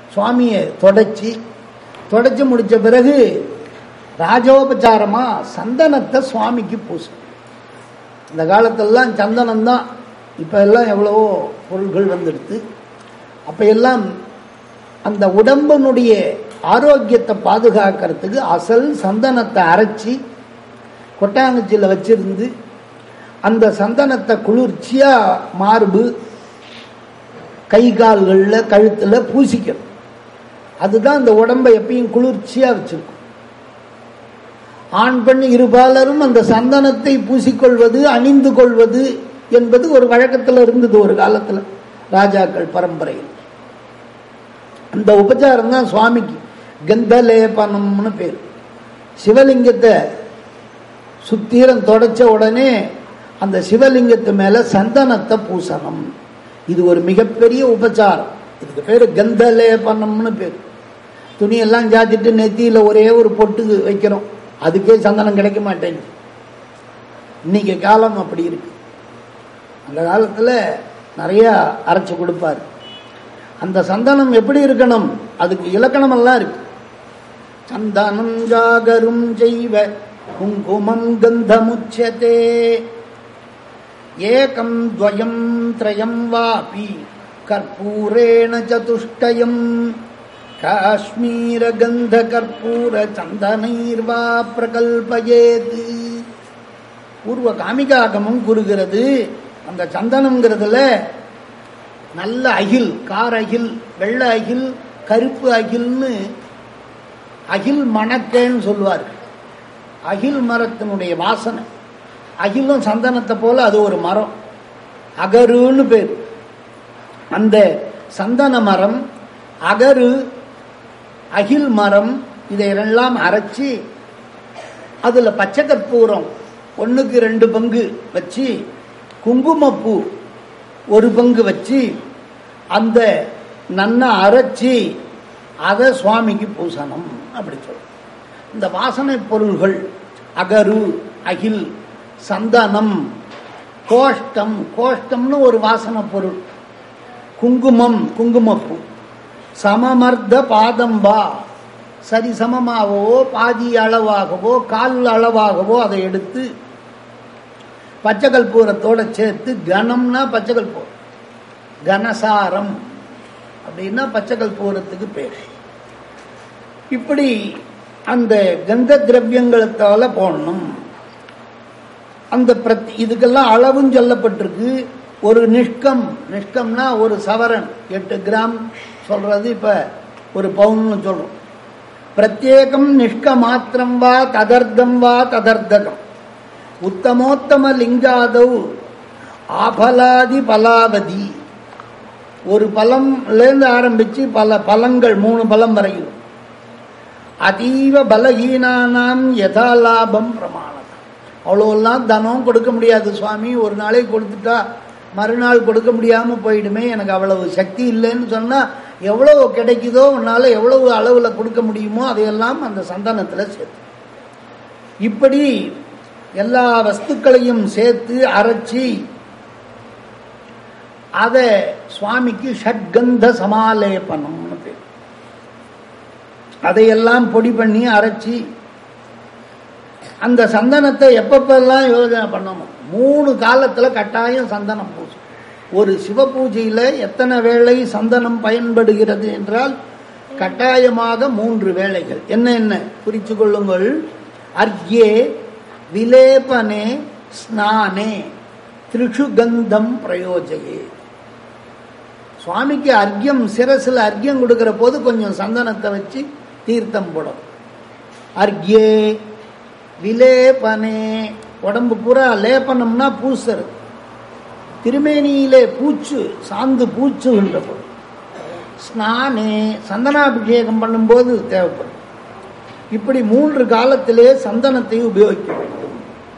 சுவாமியை தொடச்சி தொடச்சி முடிச்ச பிறகு ராஜோபச்சாரமா சந்தனத்தை சுவாமிக்கு பூசும் இந்த காலத்திலலாம் சந்தனம் தான் இப்போ எல்லாம் எவ்வளவோ பொருள்கள் வந்துடுது அப்போ எல்லாம் அந்த உடம்பினுடைய ஆரோக்கியத்தை பாதுகாக்கிறதுக்கு அசல் சந்தனத்தை அரைச்சி கொட்டாங்குச்சியில் வச்சிருந்து அந்த சந்தனத்தை குளிர்ச்சியா மார்பு கை கால்களில் கழுத்தில் பூசிக்கணும் அதுதான் இந்த உடம்பை எப்பயும் குளிர்ச்சியா வச்சிருக்கும் ஆண் பெண் இருபாலரும் அந்த சந்தனத்தை பூசிக்கொள்வது அணிந்து கொள்வது என்பது ஒரு வழக்கத்தில் இருந்தது ஒரு காலத்தில் ராஜாக்கள் பரம்பரையில் அந்த உபச்சாரம் தான் சுவாமிக்கு கந்தலேபனம்னு பேர் சிவலிங்கத்தை சுத்தீரம் தொடச்ச உடனே அந்த சிவலிங்கத்து மேல சந்தனத்தை பூசணும் இது ஒரு மிகப்பெரிய உபச்சாரம் இதுக்கு பேரு கந்தலேபனம்னு பேர் துணியெல்லாம் சாத்திட்டு நெத்தியில ஒரே ஒரு பொட்டு வைக்கிறோம் அதுக்கே சந்தனம் கிடைக்க மாட்டேங்குது இன்னைக்கு காலம் அப்படி இருக்கு அந்த காலத்துல நிறைய அரைச்சு கொடுப்பாரு அந்த சந்தனம் எப்படி இருக்கணும் அதுக்கு இலக்கணம் எல்லாம் இருக்கு சந்தனம் ஜாகரும் செய்வ குங்குமம் கந்தமுச்சதே ஏகம் துவயம் திரயம் வாபி கற்பூரேண சதுஷ்டயம் காஷ்மீர கந்த கற்பூர சந்தனைர்வா பிரகல்பயேது பூர்வ காமிகாகமும் கூறுகிறது அந்த சந்தனம்ங்கிறதுல நல்ல அகில் கார் அகில் வெள்ளை அகில் கருப்பு அகில்னு அகில் மணக்கேன்னு சொல்லுவார்கள் அகில் மரத்தினுடைய வாசனை அகிலும் சந்தனத்தை போல அது ஒரு மரம் அகருன்னு பேர் அந்த சந்தன மரம் அகரு அகில் மரம் இதையெல்லாம் அரைச்சி அதுல பச்சை கற்பூரம் ஒண்ணுக்கு ரெண்டு பங்கு வச்சு குங்குமப்பூ ஒரு பங்கு வச்சு அந்த நன்னா அரைச்சி அதை சுவாமிக்கு பூசணும் அப்படி சொல்லும் இந்த வாசனை பொருள்கள் அகரு அகில் சந்தனம் கோஷ்டம் கோஷ்டம்னு ஒரு வாசனை பொருள் குங்குமம் குங்குமப்பூ சமமர்த்த பாதம்பா சரி சமமாகவோ பாதி அளவாகவோ கால் அளவாகவோ அதை எடுத்து பச்சை கற்பூரத்தோட சேர்த்து கனம்னா பச்சை கற்பூரம் கனசாரம் அப்படின்னா பச்சை கற்பூரத்துக்கு பேர் இப்படி அந்த கந்த திரவியங்களத்தால போடணும் அந்த பிரத் இதுக்கெல்லாம் அளவும் சொல்லப்பட்டிருக்கு ஒரு நிஷ்கம் நிஷ்கம்னா ஒரு சவரன் எட்டு கிராம் சொல்றது இப்ப ஒரு பவுன்னு சொல்றோம் பிரத்யேகம் நிஷ்க மாத்திரம் வா ததர்த்தம் வா ததர்த்தகம் உத்தமோத்தம லிங்காதவ் ஆபலாதி பலாவதி ஒரு பழம்லேருந்து ஆரம்பிச்சு பல பழங்கள் மூணு பழம் வரையும் அதீவ பலஹீனானாம் யதா லாபம் பிரமாணம் அவ்வளோலாம் தனம் கொடுக்க முடியாது சுவாமி ஒரு நாளைக்கு கொடுத்துட்டா மறுநாள் கொடுக்க முடியாம போயிடுமே எனக்கு அவ்வளவு சக்தி இல்லைன்னு சொன்னா எவ்வளவு கிடைக்குதோ உன்னால எவ்வளவு அளவுல கொடுக்க முடியுமோ அதையெல்லாம் அந்த சந்தனத்துல சேர்த்து இப்படி எல்லா வஸ்துக்களையும் சேர்த்து அரைச்சி அத சுவாமிக்கு ஷட்கந்த சமாலேபனம்னு பேர் அதையெல்லாம் பொடி பண்ணி அரைச்சி அந்த சந்தனத்தை எப்பப்பெல்லாம் யோஜனை பண்ணணும் மூணு காலத்துல கட்டாயம் சந்தனம் பூசும் ஒரு சிவ பூஜையில எத்தனை வேளை சந்தனம் பயன்படுகிறது என்றால் கட்டாயமாக மூன்று வேளைகள் என்ன என்ன குறித்து கொள்ளுங்கள் அர்க்யே விலேபனே ஸ்நானே திரிஷு கந்தம் பிரயோஜயே சுவாமிக்கு அர்க்கியம் சிரசில் அர்க்கியம் கொடுக்கிற போது கொஞ்சம் சந்தனத்தை வச்சு தீர்த்தம் போடும் அர்க்யே விலேபனே உடம்பு பூரா லேபனம்னா பூசுறது திருமேனியிலே பூச்சு சாந்து பூச்சுகின்ற போது ஸ்நானே சந்தனாபிஷேகம் பண்ணும்போது தேவைப்படும் இப்படி மூன்று காலத்திலே சந்தனத்தை உபயோகிக்க வேண்டும்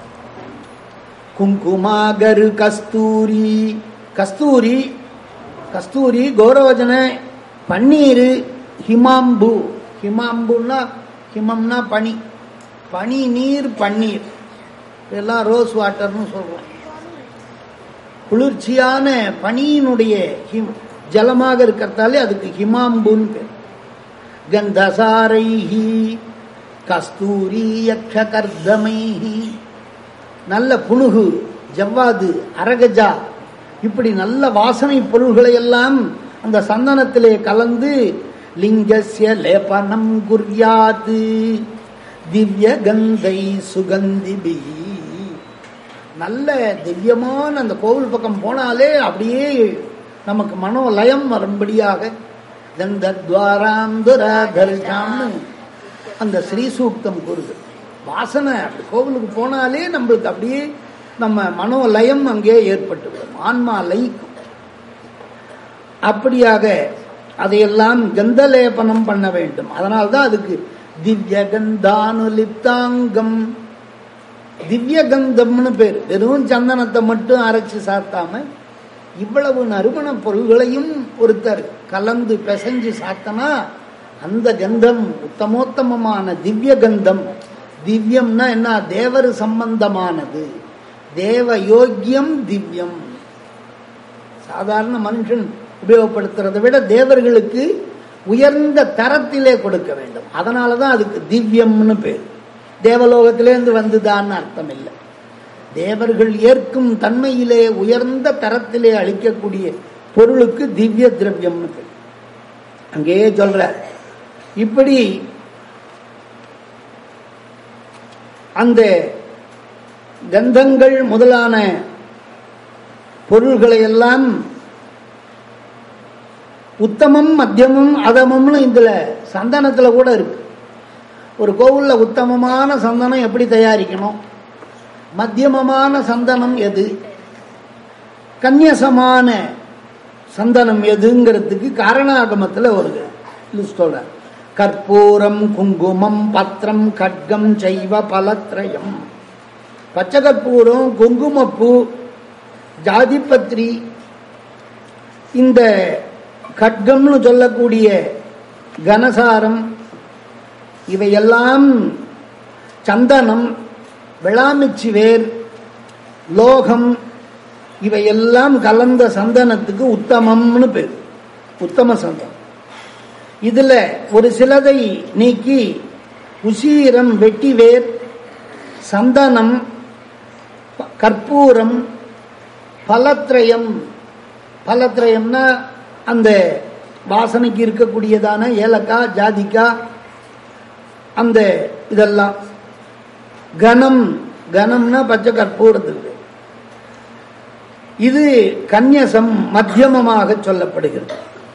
குங்குமாகரு கஸ்தூரி கஸ்தூரி கஸ்தூரி கௌரவஜன பன்னீர் ஹிமாம்பு ஹிமாம்புன்னா ஹிமம்னா பனி பனி நீர் பன்னீர் இதெல்லாம் ரோஸ் வாட்டர்னு சொல்றோம் குளிர்ச்சியான பனியினுடைய ஹிம் ஜலமாக இருக்கிறதாலே அதுக்கு ஹிமாம்புன்னு பேர் கந்தசாரைஹி கஸ்தூரி யக்ஷகர்தமைஹி நல்ல புனுகு ஜவ்வாது அரகஜா இப்படி நல்ல வாசனை பொருள்களை எல்லாம் அந்த சந்தனத்திலே கலந்து லிங்கஸ்ய லேபனம் குர்யாது திவ்ய கந்தை சுகந்திபி நல்ல திவ்யமான அந்த கோவில் பக்கம் போனாலே அப்படியே நமக்கு மனோலயம் வரும்படியாக தந்தத்வாராந்தராதர்ஷாம்னு அந்த ஸ்ரீ சூக்தம் கூறுது வாசனை அப்படி கோவிலுக்கு போனாலே நம்மளுக்கு அப்படியே நம்ம மனோலயம் அங்கே ஏற்பட்டு விடும் ஆன்மா லயிக்கும் அப்படியாக அதையெல்லாம் கந்தலேபனம் பண்ண வேண்டும் அதனால்தான் அதுக்கு திவ்ய கந்தானுலிப்தாங்கம் திவ்ய கந்தம்னு பேர் வெறும் சந்தனத்தை மட்டும் அரைச்சு சாத்தாம இவ்வளவு நறுமண பொருள்களையும் ஒருத்தர் கலந்து பிசைஞ்சு சாத்தனா அந்த கந்தம் உத்தமோத்தமமான திவ்ய கந்தம் திவ்யம்னா என்ன தேவர் சம்பந்தமானது தேவ யோக்கியம் திவ்யம் சாதாரண மனுஷன் உபயோகப்படுத்துறதை விட தேவர்களுக்கு உயர்ந்த தரத்திலே கொடுக்க வேண்டும் அதனாலதான் அதுக்கு திவ்யம்னு பேர் தேவலோகத்திலேருந்து வந்துதான்னு அர்த்தம் இல்லை தேவர்கள் ஏற்கும் தன்மையிலே உயர்ந்த தரத்திலே அளிக்கக்கூடிய பொருளுக்கு திவ்ய திரவியம்னு பேர் அங்கேயே சொல்ற இப்படி அந்த கந்தங்கள் முதலான பொருள்களை எல்லாம் உத்தமம் மத்தியமும் அதமம்னு இதுல சந்தனத்துல கூட இருக்கு ஒரு கோவில்ல உத்தமமான சந்தனம் எப்படி தயாரிக்கணும் மத்தியமமான சந்தனம் எது கன்னியசமான சந்தனம் எதுங்கிறதுக்கு காரணாகமத்தில் ஒரு லிஸ்டோட கற்பூரம் குங்குமம் பத்திரம் கட்கம் செய்வ பலத்ரயம் பச்சை கற்பூரம் குங்குமப்பூ ஜாதிபத்ரி இந்த கட்கம்னு சொல்லக்கூடிய கனசாரம் இவையெல்லாம் சந்தனம் விளாமிச்சி வேர் லோகம் இவையெல்லாம் கலந்த சந்தனத்துக்கு உத்தமம்னு பேர் உத்தம சந்தனம் இதுல ஒரு சிலதை நீக்கி உசீரம் வெட்டிவேர் சந்தனம் கற்பூரம் பலத்ரயம் பலத்ரயம்னா அந்த வாசனைக்கு இருக்கக்கூடியதான ஏலக்காய் ஜாதிக்காய் அந்த இதெல்லாம் கனம் கனம்னா பச்சை கற்பூரத்துக்கு இது கன்யசம் மத்தியமமாக சொல்லப்படுகிறது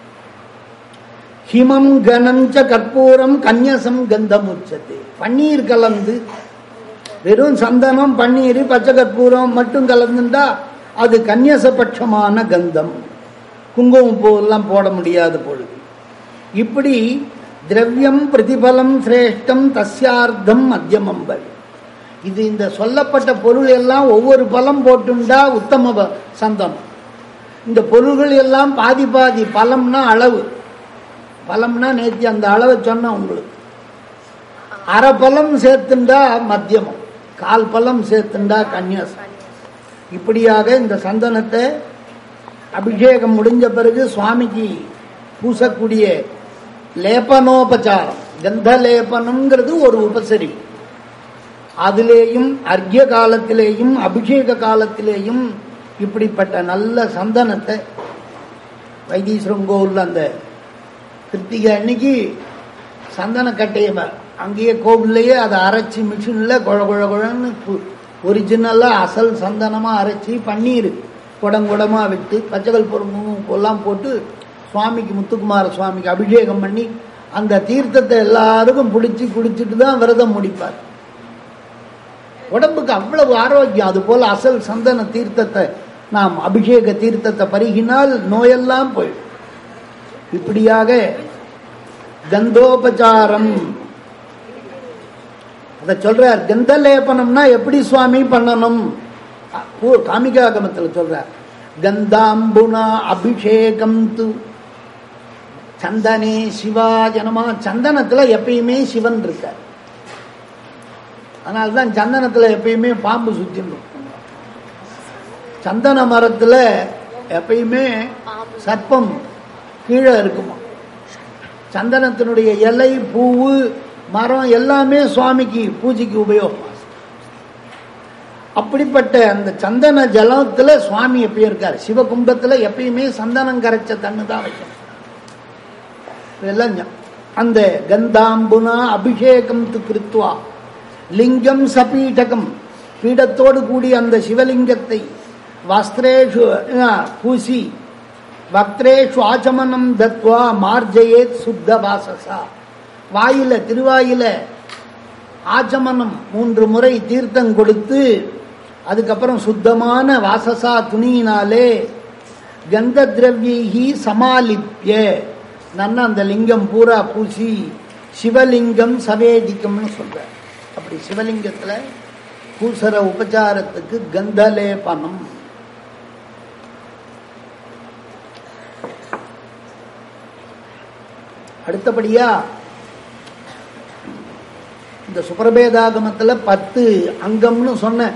ஹிமம் கனஞ்ச கற்பூரம் கன்யசம் கந்தம் உச்சத்து பன்னீர் கலந்து வெறும் சந்தனம் பன்னீர் பச்சை கற்பூரம் மட்டும் கலந்துட்டா அது கன்யசபட்சமான கந்தம் குங்குமம் பூவெல்லாம் போட முடியாத பொழுது இப்படி திரவியம் பிரதிபலம் சிரேஷ்டம் தஸ்யார்த்தம் மத்தியமம் பரி இது இந்த சொல்லப்பட்ட பொருள் எல்லாம் ஒவ்வொரு பலம் போட்டுண்டா உத்தம ப- சந்தனம் இந்த பொருள்கள் எல்லாம் பாதி பாதி பலம்னா அளவு பலம்னா நேத்தி அந்த அளவை சொன்னேன் உங்களுக்கு அரை பலம் சேர்த்துண்டா மத்தியமம் கால் பலம் சேர்த்துண்டா கன்னியாசம் இப்படியாக இந்த சந்தனத்தை அபிஷேகம் முடிஞ்ச பிறகு சுவாமிக்கு பூசக்கூடிய லேபனோபச்சாரம் கந்த லேபனம்ங்கிறது ஒரு உபசரிப்பு அதிலேயும் அர்க்கிய காலத்திலேயும் அபிஷேக காலத்திலேயும் இப்படிப்பட்ட நல்ல சந்தனத்தை வைத்தீஸ்வரம் கோவில்ல அந்த கிருத்திகை அன்னைக்கு சந்தன கட்டையை வ- அங்கேயே கோவில்லையே அதை அரைச்சி மிஷினில் குழ குழ குழன்னு ஒரிஜினலாக அசல் சந்தனமாக அரைச்சி பன்னீர் குடம் குடமாக விட்டு பச்சைகள் பொருளும் போட்டு சுவாமிக்கு முத்துக்குமார சுவாமிக்கு அபிஷேகம் பண்ணி அந்த தீர்த்தத்தை எல்லாருக்கும் பிடிச்சி குடிச்சிட்டு தான் விரதம் முடிப்பார் உடம்புக்கு அவ்வளவு ஆரோக்கியம் அது போல அசல் சந்தன தீர்த்தத்தை நாம் அபிஷேக தீர்த்தத்தை பருகினால் நோயெல்லாம் போயிடும் இப்படியாக கந்தோபச்சாரம் அத சொல்றார் கந்த லேபனம்னா எப்படி சுவாமி பண்ணணும் அ- பூ- காமிகாகமத்துல சொல்றார் கந்தாம்புனா அபிஷேகம் து சந்தனே சிவா ஜனமா சந்தனத்துல எப்பயுமே சிவன் இருக்கார் அதனால்தான் சந்தனத்துல எப்பயுமே பாம்பு சுத்தின்னு இருக்கும். சந்தன மரத்துல எப்பயுமே சர்ப்பம் கீழே இருக்குமா சந்தனத்தினுடைய இலை பூவு மரம் எல்லாமே சுவாமிக்கு பூஜைக்கு உபயோகம் அப்படிப்பட்ட அந்த சந்தன ஜலத்துல சுவாமி எப்பயும் இருக்காரு சிவகும்பத்துல எப்பயுமே சந்தனம் கரைச்ச தண்ணு தான் வைக்கணும் இதெல்லாம் ஞா- அந்த கந்தாம்புனா அபிஷேகம் து கிருத்வா லிங்கம் சபீடகம் பீடத்தோடு கூடிய அந்த சிவலிங்கத்தை வஸ்திரேஷு ஆ, பூசி வக்திரேஷு ஆச்சமனம் தத்வா மார்ஜயேத் சுத்த வாசசா வாயில திருவாயில ஆச்சமனம் மூன்று முறை தீர்த்தம் கொடுத்து அதுக்கப்புறம் சுத்தமான வாசசா துணியினாலே கந்த திரவியி சமாலிப்ய நன்னா அந்த லிங்கம் பூரா பூசி சிவலிங்கம் சவேதிக்கம்னு சொல்ற அப்படி சிவலிங்கத்துல பூசர உபச்சாரத்துக்கு கந்தலேபனம் அடுத்தபடியா இந்த சுப்பிரபேதாகமத்துல பத்து அங்கம்னு சொன்னேன்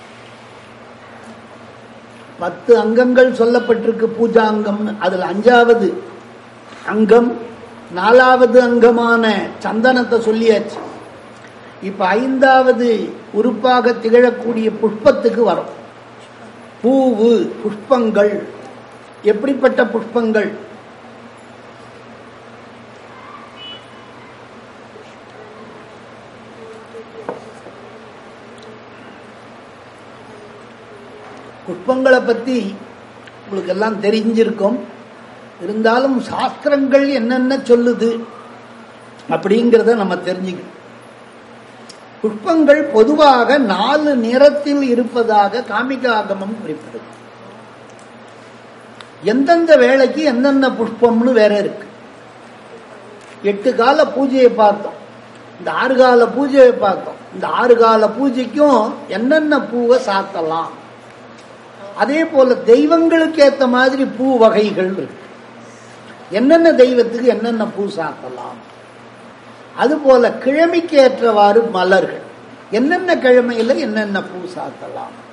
பத்து அங்கங்கள் சொல்லப்பட்டிருக்கு பூஜா அங்கம்னு அதுல அஞ்சாவது அங்கம் நாலாவது அங்கமான சந்தனத்தை சொல்லியாச்சு இப்ப ஐந்தாவது உறுப்பாக திகழக்கூடிய புஷ்பத்துக்கு வரும் பூவு புஷ்பங்கள் எப்படிப்பட்ட புஷ்பங்கள் புஷ்பங்களை பத்தி உங்களுக்கு எல்லாம் தெரிஞ்சிருக்கும் இருந்தாலும் சாஸ்திரங்கள் என்னென்ன சொல்லுது அப்படிங்கிறத நம்ம தெரிஞ்சுக்கணும் புஷ்பங்கள் பொதுவாக நாலு நிறத்தில் இருப்பதாக காமிகாகமம் குறிப்பிடுது எந்தெந்த வேலைக்கு எந்தெந்த புஷ்பம்னு வேற இருக்கு எட்டு கால பூஜையை பார்த்தோம் இந்த ஆறு கால பூஜையை பார்த்தோம் இந்த ஆறு கால பூஜைக்கும் என்னென்ன பூவை சாத்தலாம் அதே போல தெய்வங்களுக்கு ஏத்த மாதிரி பூ வகைகள் இருக்கு என்னென்ன தெய்வத்துக்கு என்னென்ன பூ சாத்தலாம் அதுபோல கிழமைக்கு ஏற்றவாறு மலர்கள் என்னென்ன கிழமையில என்னென்ன பூ சாத்தலாம்